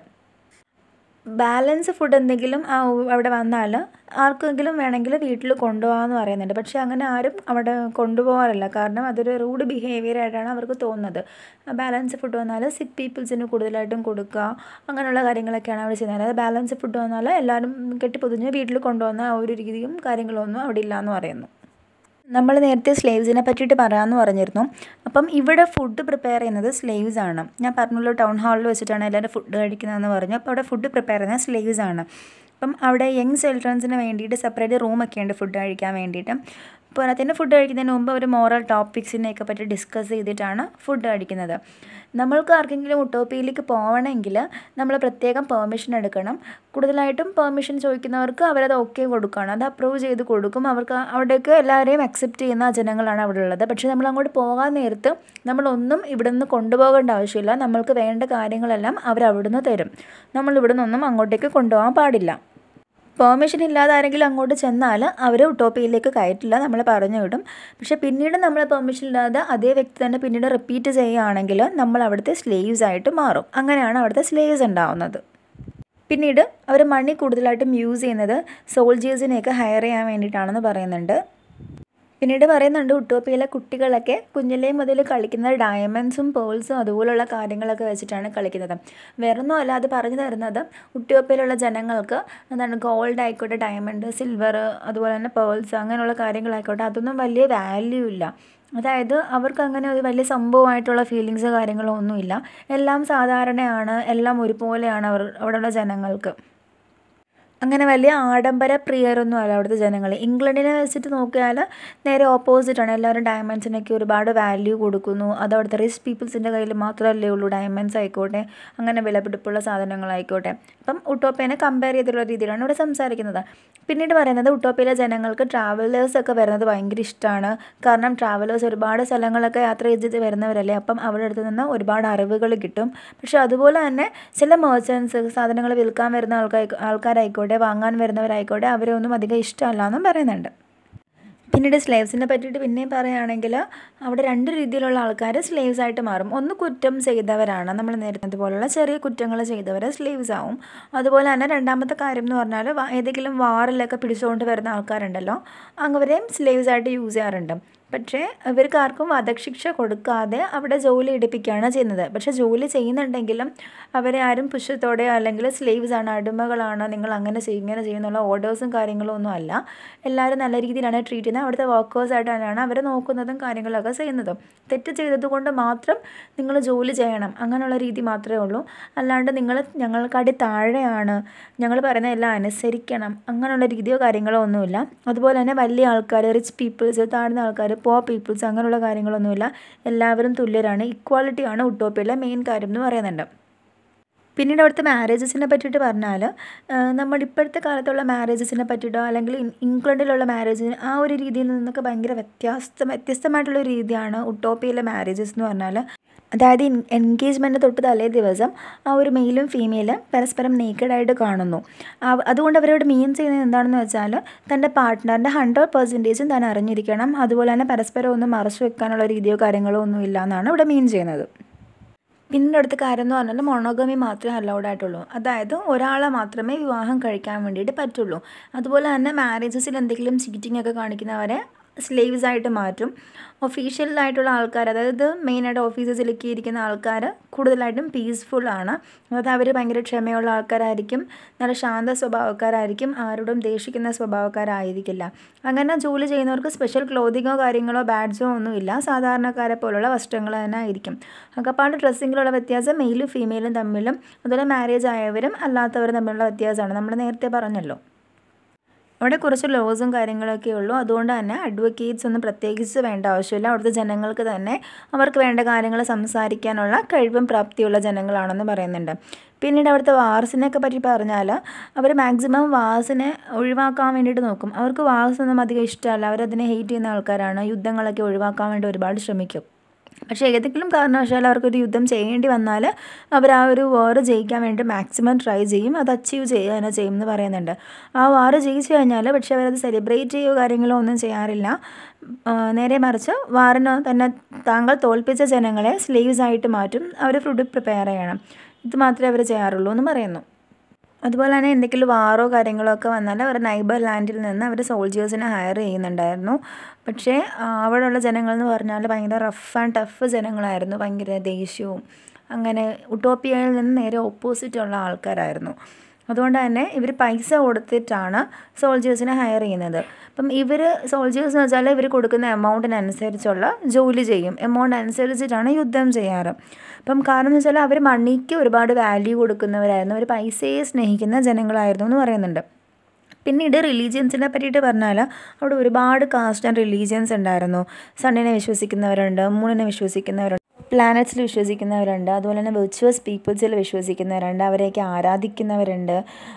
ബാലൻസ് ഫുഡ് എന്തെങ്കിലും ആ അവിടെ വന്നാൽ ആർക്കെങ്കിലും വേണമെങ്കിൽ വീട്ടിൽ കൊണ്ടുപോകാമെന്ന് പറയുന്നുണ്ട് പക്ഷേ അങ്ങനെ ആരും അവിടെ കൊണ്ടുപോകാറില്ല കാരണം അതൊരു റൂഡ് ബിഹേവിയർ ആയിട്ടാണ് അവർക്ക് തോന്നുന്നത് ബാലൻസ് ഫുഡ് വന്നാൽ സിക്ക് പീപ്പിൾസിന് കൂടുതലായിട്ടും കൊടുക്കുക അങ്ങനെയുള്ള കാര്യങ്ങളൊക്കെയാണ് അവർ ചെയ്യുന്നത് അതായത് ബാലൻസ് ഫുഡ് വന്നാൽ എല്ലാവരും കെട്ടിപ്പൊതിഞ്ഞ് വീട്ടിൽ കൊണ്ടുവന്ന ആ ഒരു രീതിയും കാര്യങ്ങളൊന്നും അവിടെ ഇല്ല എന്ന് പറയുന്നു നമ്മൾ നേരത്തെ സ്ലേവ്സിനെ പറ്റിയിട്ട് പറയാമെന്ന് പറഞ്ഞിരുന്നു അപ്പം ഇവിടെ ഫുഡ് പ്രിപ്പയർ ചെയ്യുന്നത് സ്ലേവ്സ് ആണ് ഞാൻ പറഞ്ഞല്ലോ ടൗൺ ഹാളിൽ വെച്ചിട്ടാണ് എല്ലാവരും ഫുഡ് കഴിക്കുന്നതെന്ന് പറഞ്ഞു അപ്പോൾ അവിടെ ഫുഡ് പ്രിപ്പയർ ചെയ്യുന്നത് സ്ലേവ്സ് ആണ് അപ്പം അവിടെ യങ് ചിൽഡ്രൻസിന് വേണ്ടിയിട്ട് സെപ്പറേറ്റ് റൂമൊക്കെ ഉണ്ട് ഫുഡ് കഴിക്കാൻ വേണ്ടിയിട്ട് അപ്പോൾ അതിന് ഫുഡ് കഴിക്കുന്നതിന് മുമ്പ് ഒരു മോറൽ ടോപ്പിക്സിനെയൊക്കെ പറ്റി ഡിസ്കസ് ചെയ്തിട്ടാണ് ഫുഡ് കഴിക്കുന്നത് നമ്മൾക്ക് ആർക്കെങ്കിലും ഉട്ടോപ്പിയിലേക്ക് പോകണമെങ്കിൽ നമ്മൾ പ്രത്യേകം പെർമിഷൻ എടുക്കണം കൂടുതലായിട്ടും പെർമിഷൻ ചോദിക്കുന്നവർക്ക് അവരത് ഓക്കെ കൊടുക്കുകയാണ് അത് അപ്രൂവ് ചെയ്ത് കൊടുക്കും അവർക്ക് അവിടേക്ക് എല്ലാവരെയും അക്സെപ്റ്റ് ചെയ്യുന്ന ജനങ്ങളാണ് അവിടെ ഉള്ളത് പക്ഷേ നമ്മൾ അങ്ങോട്ട് പോകാൻ നേരത്ത് നമ്മളൊന്നും ഇവിടെ നിന്ന് കൊണ്ടുപോകേണ്ട ആവശ്യമില്ല നമ്മൾക്ക് വേണ്ട കാര്യങ്ങളെല്ലാം അവർ അവിടുന്ന് തരും നമ്മൾ ഇവിടെ നിന്നൊന്നും അങ്ങോട്ടേക്ക് കൊണ്ടുപോകാൻ പാടില്ല പെർമിഷൻ ഇല്ലാതെ ആരെങ്കിലും അങ്ങോട്ട് ചെന്നാൽ അവർ ഉട്ടോപ്പിയിലേക്ക് കയറ്റില്ല നമ്മൾ പറഞ്ഞു വിടും പക്ഷേ പിന്നീട് നമ്മൾ പെർമിഷൻ ഇല്ലാതെ അതേ വ്യക്തി തന്നെ പിന്നീട് റിപ്പീറ്റ് ചെയ്യുകയാണെങ്കിൽ നമ്മൾ അവിടുത്തെ സ്ലേവ്സ് ആയിട്ട് മാറും അങ്ങനെയാണ് അവിടുത്തെ സ്ലേവ്സ് ഉണ്ടാവുന്നത് പിന്നീട് അവർ മണി കൂടുതലായിട്ടും യൂസ് ചെയ്യുന്നത് സോൾജേഴ്സിനെയൊക്കെ ഹയർ ചെയ്യാൻ വേണ്ടിയിട്ടാണെന്ന് പറയുന്നുണ്ട് പിന്നീട് പറയുന്നുണ്ട് ഉട്ടോപ്പിയിലെ കുട്ടികളൊക്കെ കുഞ്ഞിലേ മുതൽ കളിക്കുന്നത് ഡയമണ്ട്സും പേൾസും അതുപോലുള്ള കാര്യങ്ങളൊക്കെ വെച്ചിട്ടാണ് കളിക്കുന്നത് വേറൊന്നും അല്ല അത് പറഞ്ഞു തരുന്നത് ഉട്ടോപ്പിയിലുള്ള ജനങ്ങൾക്ക് എന്താണ് ഗോൾഡ് ആയിക്കോട്ടെ ഡയമണ്ട് സിൽവർ അതുപോലെ തന്നെ പേൾസ് അങ്ങനെയുള്ള കാര്യങ്ങളായിക്കോട്ടെ അതൊന്നും വലിയ വാല്യൂ ഇല്ല അതായത് അവർക്ക് അങ്ങനെ ഒരു വലിയ സംഭവമായിട്ടുള്ള ഫീലിങ്സ് കാര്യങ്ങളോ ഒന്നുമില്ല എല്ലാം സാധാരണയാണ് എല്ലാം ഒരുപോലെയാണ് അവർ അവിടെയുള്ള ജനങ്ങൾക്ക് അങ്ങനെ വലിയ ആഡംബര പ്രിയരൊന്നും അല്ല അവിടുത്തെ ജനങ്ങൾ ഇംഗ്ലണ്ടിനെ വെച്ചിട്ട് നോക്കിയാൽ നേരെ ഓപ്പോസിറ്റാണ് എല്ലാവരും ഡയമണ്ട്സിനൊക്കെ ഒരുപാട് വാല്യൂ കൊടുക്കുന്നു അത് അവിടുത്തെ റിച്ച് പീപ്പിൾസിൻ്റെ കയ്യിൽ മാത്രമല്ലേ ഉള്ളൂ ഡയമണ്ട്സ് ആയിക്കോട്ടെ അങ്ങനെ വിലപിടിപ്പുള്ള സാധനങ്ങളായിക്കോട്ടെ അപ്പം ഉട്ടോപ്പേനെ കമ്പയർ ചെയ്തിട്ടുള്ള രീതിയിലാണ് ഇവിടെ സംസാരിക്കുന്നത് പിന്നീട് പറയുന്നത് ഉട്ടോപ്പയിലെ ജനങ്ങൾക്ക് ട്രാവലേഴ്സ് ഒക്കെ വരുന്നത് ഭയങ്കര ഇഷ്ടമാണ് കാരണം ട്രാവലേഴ്സ് ഒരുപാട് സ്ഥലങ്ങളൊക്കെ യാത്ര ചെയ്ത് വരുന്നവരല്ലേ അപ്പം അവരുടെ അടുത്ത് നിന്ന് ഒരുപാട് അറിവുകൾ കിട്ടും പക്ഷെ അതുപോലെ തന്നെ ചില മേർച്ചൻസ് സാധനങ്ങൾ വിൽക്കാൻ വരുന്ന ആൾക്കാർ ആൾക്കാരായിക്കോട്ടെ വാങ്ങാൻ വരുന്നവരായിക്കോട്ടെ അവരെ ഒന്നും അധികം ഇഷ്ടമല്ല എന്നും പറയുന്നുണ്ട് പിന്നീട് സ്ലേവ്സിനെ പറ്റിയിട്ട് പിന്നെയും പറയുകയാണെങ്കിൽ അവിടെ രണ്ട് രീതിയിലുള്ള ആൾക്കാർ സ്ലേവ്സ് ആയിട്ട് മാറും ഒന്ന് കുറ്റം ചെയ്തവരാണ് നമ്മൾ നേരത്തെ പോലുള്ള ചെറിയ കുറ്റങ്ങൾ ചെയ്തവർ സ്ലേവ്സ് ആവും അതുപോലെ തന്നെ രണ്ടാമത്തെ കാര്യം എന്ന് പറഞ്ഞാൽ ഏതെങ്കിലും വാറിലൊക്കെ പിടിച്ചുകൊണ്ട് വരുന്ന ആൾക്കാരുണ്ടല്ലോ അങ്ങവരെയും സ്ലേവ്സ് ആയിട്ട് യൂസ് ചെയ്യാറുണ്ട് പക്ഷേ ഇവർക്ക് ആർക്കും വധശിക്ഷ കൊടുക്കാതെ അവിടെ ജോലി എടുപ്പിക്കുകയാണ് ചെയ്യുന്നത് പക്ഷേ ജോലി ചെയ്യുന്നുണ്ടെങ്കിലും അവരെ ആരും പുഷ്യത്തോടെ അല്ലെങ്കിൽ സ്ലേവ്സ് ആണ് അടിമകളാണ് നിങ്ങൾ അങ്ങനെ ചെയ്യും ഇങ്ങനെ ചെയ്യുന്നുള്ള ഓർഡേഴ്സും കാര്യങ്ങളും ഒന്നും അല്ല എല്ലാവരും നല്ല രീതിയിലാണ് ട്രീറ്റ് ചെയ്യുന്നത് അവിടുത്തെ വർക്കേഴ്സായിട്ട് തന്നെയാണ് അവരെ നോക്കുന്നതും കാര്യങ്ങളൊക്കെ ചെയ്യുന്നതും തെറ്റ് ചെയ്തത് കൊണ്ട് മാത്രം നിങ്ങൾ ജോലി ചെയ്യണം അങ്ങനെയുള്ള രീതി മാത്രമേ ഉള്ളൂ അല്ലാണ്ട് നിങ്ങൾ ഞങ്ങൾക്കടി താഴെയാണ് ഞങ്ങൾ പറയുന്ന എല്ലാം അനുസരിക്കണം അങ്ങനെയുള്ള രീതിയോ കാര്യങ്ങളോ ഒന്നുമില്ല അതുപോലെ തന്നെ വലിയ ആൾക്കാർ റിച്ച് പീപ്പിൾസ് താഴ്ന്ന ആൾക്കാർ പോർ പീപ്പിൾസ് അങ്ങനെയുള്ള കാര്യങ്ങളൊന്നുമില്ല എല്ലാവരും തുല്യരാണ് ഇക്വാളിറ്റിയാണ് ഉട്ടോപ്പിയിലെ മെയിൻ കാര്യം എന്ന് പറയുന്നുണ്ട് പിന്നീട് അവിടുത്തെ മാരേജസിനെ പറ്റിയിട്ട് പറഞ്ഞാൽ നമ്മുടെ ഇപ്പോഴത്തെ കാലത്തുള്ള മാരേജസിനെ പറ്റിയിട്ടോ അല്ലെങ്കിൽ ഇംഗ്ലണ്ടിലുള്ള മാരേജിന് ആ ഒരു രീതിയിൽ നിന്നൊക്കെ ഭയങ്കര വ്യത്യസ്ത വ്യത്യസ്തമായിട്ടുള്ള ഒരു രീതിയാണ് ഉട്ടോപ്പിയിലെ മാരേജസ് എന്ന് പറഞ്ഞാൽ അതായത് എൻഗേജ്മെൻറ്റ് തൊട്ട് തലേ ദിവസം ആ ഒരു മെയിലും ഫീമെയിലും പരസ്പരം നേക്കഡായിട്ട് കാണുന്നു അതുകൊണ്ട് അവരോട് മീൻ ചെയ്യുന്നത് എന്താണെന്ന് വെച്ചാൽ തൻ്റെ പാർട്ട്ണറിൻ്റെ ഹൺഡ്രഡ് പെർസെൻറ്റേജും താൻ അറിഞ്ഞിരിക്കണം അതുപോലെ തന്നെ പരസ്പരം ഒന്നും മറച്ചു വെക്കാനുള്ള രീതിയോ കാര്യങ്ങളോ ഒന്നും ഇല്ല എന്നാണ് ഇവിടെ മീൻ ചെയ്യുന്നത് പിന്നീട് അടുത്ത കാര്യം എന്ന് പറഞ്ഞാൽ മൊണോഗമി മാത്രമേ അലൗഡ് ആയിട്ടുള്ളൂ അതായത് ഒരാളെ മാത്രമേ വിവാഹം കഴിക്കാൻ വേണ്ടിയിട്ട് പറ്റുള്ളൂ അതുപോലെ തന്നെ മാരേജസിൽ എന്തെങ്കിലും ചീറ്റിംഗ് ഒക്കെ കാണിക്കുന്നവരെ സ്ലേവ്സ് ആയിട്ട് മാറ്റും ഒഫീഷ്യലായിട്ടുള്ള ആൾക്കാർ അതായത് മെയിനായിട്ട് ഓഫീസസിലൊക്കെ ഇരിക്കുന്ന ആൾക്കാർ കൂടുതലായിട്ടും പീസ്ഫുൾ ആണ് അതായത് അവർ ഭയങ്കര ക്ഷമയുള്ള ആൾക്കാരായിരിക്കും നല്ല ശാന്ത സ്വഭാവക്കാരായിരിക്കും ആരോടും ദേഷിക്കുന്ന സ്വഭാവക്കാരായിരിക്കില്ല അങ്ങനെ ജോലി ചെയ്യുന്നവർക്ക് സ്പെഷ്യൽ ക്ലോത്തിങ്ങോ കാര്യങ്ങളോ ബാഡ്സോ ഒന്നുമില്ല സാധാരണക്കാരെ പോലുള്ള വസ്ത്രങ്ങൾ തന്നെ ആയിരിക്കും അകപ്പാട് ഡ്രസ്സിങ്ങിലുള്ള വ്യത്യാസം മെയിലും ഫീമെയിലും തമ്മിലും അതുപോലെ മാരേജ് ആയവരും അല്ലാത്തവരും തമ്മിലുള്ള വ്യത്യാസമാണ് നമ്മൾ നേരത്തെ പറഞ്ഞല്ലോ അവിടെ കുറച്ച് ലോസും കാര്യങ്ങളൊക്കെ ഉള്ളൂ അതുകൊണ്ട് തന്നെ അഡ്വക്കേറ്റ്സ് ഒന്നും പ്രത്യേകിച്ച് വേണ്ട ആവശ്യമില്ല അവിടുത്തെ ജനങ്ങൾക്ക് തന്നെ അവർക്ക് വേണ്ട കാര്യങ്ങൾ സംസാരിക്കാനുള്ള കഴിവും പ്രാപ്തിയുള്ള ജനങ്ങളാണെന്ന് പറയുന്നുണ്ട് പിന്നീട് അവിടുത്തെ വാർസിനെയൊക്കെ പറ്റി പറഞ്ഞാൽ അവർ മാക്സിമം വാസിനെ ഒഴിവാക്കാൻ വേണ്ടിയിട്ട് നോക്കും അവർക്ക് വാസൊന്നും അധികം ഇഷ്ടമല്ല അവരതിനെ ഹെയ്റ്റ് ചെയ്യുന്ന ആൾക്കാരാണ് യുദ്ധങ്ങളൊക്കെ ഒഴിവാക്കാൻ വേണ്ടി ഒരുപാട് ശ്രമിക്കും പക്ഷേ ഏതെങ്കിലും കാരണവശാൽ അവർക്കൊരു യുദ്ധം ചെയ്യേണ്ടി വന്നാൽ അവർ ആ ഒരു വാറ് ജയിക്കാൻ വേണ്ടി മാക്സിമം ട്രൈ ചെയ്യും അത് അച്ചീവ് ചെയ്യുക തന്നെ ചെയ്യും എന്ന് പറയുന്നുണ്ട് ആ വാറ് ജയിച്ചു കഴിഞ്ഞാൽ പക്ഷേ അവരത് സെലിബ്രേറ്റ് ചെയ്യുകയോ കാര്യങ്ങളോ ഒന്നും ചെയ്യാറില്ല നേരെ മറിച്ച് വാറിന് തന്നെ താങ്കൾ തോൽപ്പിച്ച ജനങ്ങളെ സ്ലീവ്സ് ആയിട്ട് മാറ്റും അവർ ഫുഡ് പ്രിപ്പയർ ചെയ്യണം ഇത് മാത്രമേ അവർ ചെയ്യാറുള്ളൂ എന്ന് പറയുന്നു അതുപോലെ തന്നെ എന്തെങ്കിലും വാറോ കാര്യങ്ങളോ ഒക്കെ വന്നാൽ അവർ നൈബർ ലാൻഡിൽ നിന്ന് അവർ സോൾജേഴ്സിനെ ഹയർ ചെയ്യുന്നുണ്ടായിരുന്നു പക്ഷേ അവിടെയുള്ള ജനങ്ങൾ എന്ന് പറഞ്ഞാൽ ഭയങ്കര റഫ് ആൻഡ് ടഫ് ജനങ്ങളായിരുന്നു ഭയങ്കര ദേഷ്യവും അങ്ങനെ ഉട്ടോപ്പിയയിൽ നിന്ന് നേരെ ഓപ്പോസിറ്റുള്ള ആൾക്കാരായിരുന്നു അതുകൊണ്ട് തന്നെ ഇവർ പൈസ കൊടുത്തിട്ടാണ് സോൾജേഴ്സിനെ ഹയർ ചെയ്യുന്നത് അപ്പം ഇവർ സോൾജേഴ്സ് എന്ന് വെച്ചാൽ ഇവർ കൊടുക്കുന്ന എമൗണ്ടിനനുസരിച്ചുള്ള ജോലി ചെയ്യും എമൗണ്ട് അനുസരിച്ചിട്ടാണ് യുദ്ധം ചെയ്യാറ് അപ്പം കാരണം എന്ന് വെച്ചാൽ അവർ മണിക്ക് ഒരുപാട് വാല്യൂ കൊടുക്കുന്നവരായിരുന്നു അവർ പൈസയെ സ്നേഹിക്കുന്ന ജനങ്ങളായിരുന്നു എന്ന് പറയുന്നുണ്ട് പിന്നീട് റിലീജിയൻസിനെ പറ്റിയിട്ട് പറഞ്ഞാൽ അവിടെ ഒരുപാട് കാസ്റ്റ് ആൻഡ് റിലീജിയൻസ് ഉണ്ടായിരുന്നു സണ്ണിനെ വിശ്വസിക്കുന്നവരുണ്ട് മൂണിനെ വിശ്വസിക്കുന്നവരുണ്ട് പ്ലാനറ്റ്സിൽ വിശ്വസിക്കുന്നവരുണ്ട് അതുപോലെ തന്നെ വെർച്വസ് പീപ്പിൾസിൽ വിശ്വസിക്കുന്നവരുണ്ട് അവരെയൊക്കെ ആരാധിക്കുന്നവരുണ്ട്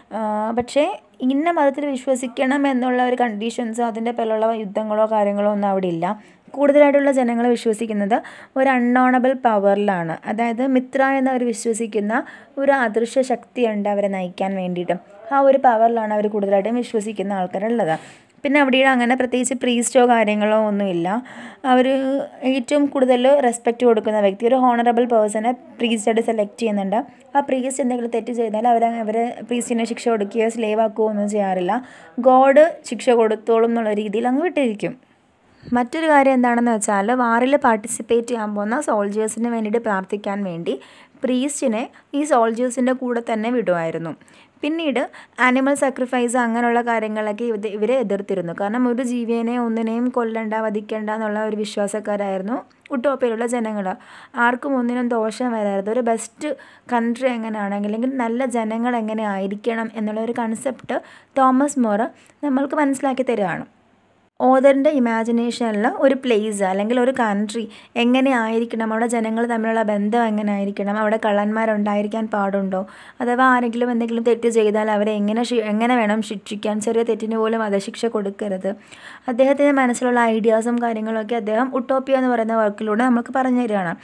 പക്ഷേ ഇന്ന മതത്തിൽ വിശ്വസിക്കണം എന്നുള്ള ഒരു കണ്ടീഷൻസോ അതിൻ്റെ പേരുള്ള യുദ്ധങ്ങളോ കാര്യങ്ങളോ ഒന്നും അവിടെ ഇല്ല കൂടുതലായിട്ടുള്ള ജനങ്ങൾ വിശ്വസിക്കുന്നത് ഒരു അൺനോണബിൾ പവറിലാണ് അതായത് മിത്ര എന്നവർ വിശ്വസിക്കുന്ന ഒരു അദൃശ്യ ശക്തിയുണ്ട് അവരെ നയിക്കാൻ വേണ്ടിയിട്ട് ആ ഒരു പവറിലാണ് അവർ കൂടുതലായിട്ടും വിശ്വസിക്കുന്ന ആൾക്കാരുള്ളത് പിന്നെ അവിടെ അങ്ങനെ പ്രത്യേകിച്ച് പ്രീസ്റ്റോ കാര്യങ്ങളോ ഒന്നുമില്ല അവർ ഏറ്റവും കൂടുതൽ റെസ്പെക്റ്റ് കൊടുക്കുന്ന വ്യക്തി ഒരു ഹോണറബിൾ പേഴ്സണെ പ്രീസ്റ്റായിട്ട് സെലക്ട് ചെയ്യുന്നുണ്ട് ആ പ്രീസ്റ്റ് എന്തെങ്കിലും തെറ്റ് ചെയ്താൽ അവർ അവരെ പ്രീസ്റ്റിനെ ശിക്ഷ കൊടുക്കുകയോ സ്ലേവ് ആക്കുകയോ ഒന്നും ചെയ്യാറില്ല ഗോഡ് ശിക്ഷ കൊടുത്തോളും എന്നുള്ള രീതിയിൽ അങ്ങ് വിട്ടിരിക്കും മറ്റൊരു കാര്യം എന്താണെന്ന് വെച്ചാൽ വാറിൽ പാർട്ടിസിപ്പേറ്റ് ചെയ്യാൻ പോകുന്ന സോൾജേഴ്സിന് വേണ്ടിയിട്ട് പ്രാർത്ഥിക്കാൻ വേണ്ടി പ്രീസ്റ്റിനെ ഈ സോൾജേഴ്സിൻ്റെ കൂടെ തന്നെ വിടുമായിരുന്നു പിന്നീട് ആനിമൽ സാക്രിഫൈസ് അങ്ങനെയുള്ള കാര്യങ്ങളൊക്കെ ഇത് ഇവരെ എതിർത്തിരുന്നു കാരണം ഒരു ജീവിയെ ഒന്നിനെയും കൊല്ലണ്ട വധിക്കേണ്ട എന്നുള്ള ഒരു വിശ്വാസക്കാരായിരുന്നു ഉട്ടോപ്പിയിലുള്ള ജനങ്ങൾ ആർക്കും ഒന്നിനും ദോഷം വരരുത് ഒരു ബെസ്റ്റ് കൺട്രി എങ്ങനെയാണെങ്കിൽ അല്ലെങ്കിൽ നല്ല ജനങ്ങൾ എങ്ങനെ ആയിരിക്കണം എന്നുള്ള ഒരു കൺസെപ്റ്റ് തോമസ് മോർ നമ്മൾക്ക് മനസ്സിലാക്കി തരികയാണ് ഓതറിൻ്റെ ഇമാജിനേഷനിൽ ഒരു പ്ലേസ് അല്ലെങ്കിൽ ഒരു കൺട്രി എങ്ങനെ ആയിരിക്കണം അവിടെ ജനങ്ങൾ തമ്മിലുള്ള ബന്ധം എങ്ങനെ ആയിരിക്കണം അവിടെ കള്ളന്മാരുണ്ടായിരിക്കാൻ പാടുണ്ടോ അഥവാ ആരെങ്കിലും എന്തെങ്കിലും തെറ്റ് ചെയ്താൽ അവരെ എങ്ങനെ എങ്ങനെ വേണം ശിക്ഷിക്കാൻ ചെറിയ തെറ്റിന് പോലും വധശിക്ഷ കൊടുക്കരുത് അദ്ദേഹത്തിൻ്റെ മനസ്സിലുള്ള ഐഡിയാസും കാര്യങ്ങളൊക്കെ അദ്ദേഹം ഉട്ടോപ്പിയ എന്ന് പറയുന്ന വർക്കിലൂടെ നമുക്ക് പറഞ്ഞു തരികയാണ്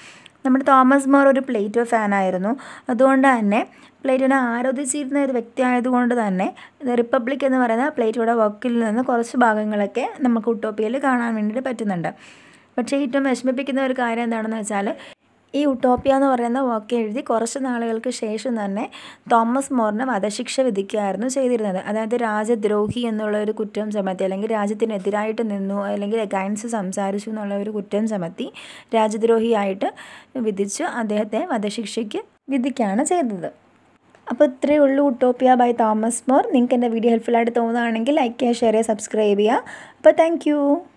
നമ്മുടെ തോമസ് മോർ ഒരു പ്ലേറ്റോ ഫാനായിരുന്നു അതുകൊണ്ട് തന്നെ പ്ലേറ്റോനെ ആരാധിച്ചിരുന്ന ഒരു വ്യക്തി ആയതുകൊണ്ട് തന്നെ റിപ്പബ്ലിക് എന്ന് പറയുന്ന പ്ലേറ്റോയുടെ വർക്കിൽ നിന്ന് കുറച്ച് ഭാഗങ്ങളൊക്കെ നമുക്ക് ഉട്ടോപ്പിയയിൽ കാണാൻ വേണ്ടിയിട്ട് പറ്റുന്നുണ്ട് പക്ഷേ ഏറ്റവും വിഷമിപ്പിക്കുന്ന ഒരു കാര്യം എന്താണെന്ന് വെച്ചാൽ ഈ ഉട്ടോപ്പിയ എന്ന് പറയുന്ന വാക്ക് എഴുതി കുറച്ച് നാളുകൾക്ക് ശേഷം തന്നെ തോമസ് മോറിന് വധശിക്ഷ വിധിക്കുകയായിരുന്നു ചെയ്തിരുന്നത് അതായത് രാജദ്രോഹി എന്നുള്ള ഒരു കുറ്റം ചുമത്തി അല്ലെങ്കിൽ രാജ്യത്തിനെതിരായിട്ട് നിന്നു അല്ലെങ്കിൽ എഗൈൻസ് സംസാരിച്ചു എന്നുള്ള ഒരു കുറ്റം ചുമത്തി രാജദ്രോഹിയായിട്ട് വിധിച്ചു അദ്ദേഹത്തെ വധശിക്ഷയ്ക്ക് വിധിക്കുകയാണ് ചെയ്തത് അപ്പോൾ ഇത്രയേ ഉള്ളൂ ഉട്ടോപ്പിയ ബൈ തോമസ് മോർ നിങ്ങൾക്ക് എൻ്റെ വീഡിയോ ഹെൽപ്ഫുൾ ആയിട്ട് തോന്നുകയാണെങ്കിൽ ലൈക്ക് ചെയ്യുക ഷെയർ ചെയ്യുക സബ്സ്ക്രൈബ് ചെയ്യുക അപ്പോൾ താങ്ക്